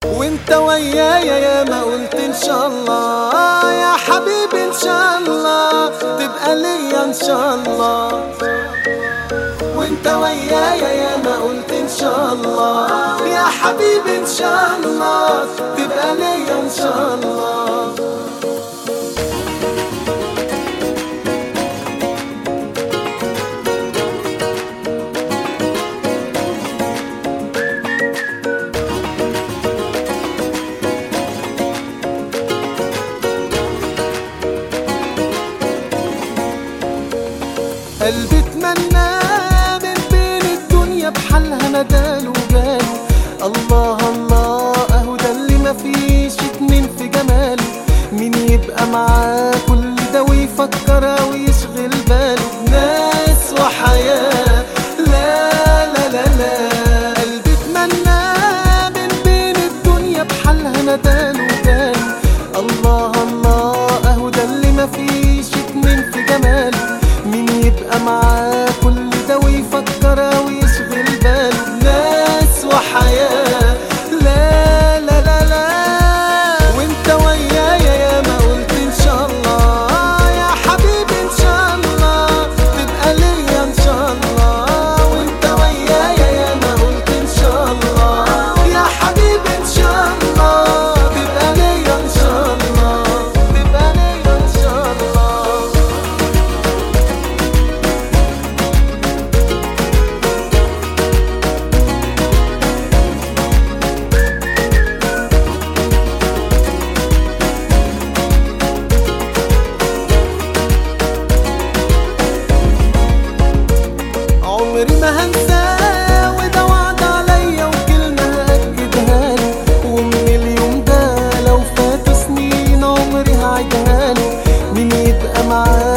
وانت ويايا يا ما قلت ان شاء الله يا حبيبي ان شاء الله تبقى ليا ان شاء الله وانت ويايا يا ما قلت ان شاء الله يا حبيبي ان شاء الله تبقى ليا ان شاء الله قلبي اتمنى من بين الدنيا بحالها نداله وجاله الله الله اهو ده اللي مفيش اتنين في جماله مين يبقى معاه كل ده ويفكر او يشغل باله بناس وحياة لا لا لا لا قلبي اتمنى من بين الدنيا بحالها نداله وجاله الله الله اهو ده اللي مفيش اتنين في جماله مين يبقى معاه كل ده ويفكر او يشغل باله ناس وحياة لا لا لا لا وانت ويايا يا ما قلت ان شاء الله يا حبيبي ان شاء الله تبقى ليا ان شاء الله وانت ويايا يا ما قلت ان شاء الله يا حبيبي ان شاء الله تبقى ليا ان شاء الله تبقى ليا ان شاء الله عمري ما هنساه وده وعد عليا وكلمة هأكدها له ومن اليوم ده لو فاتوا سنين عمري هعيدها له مين يبقى معاه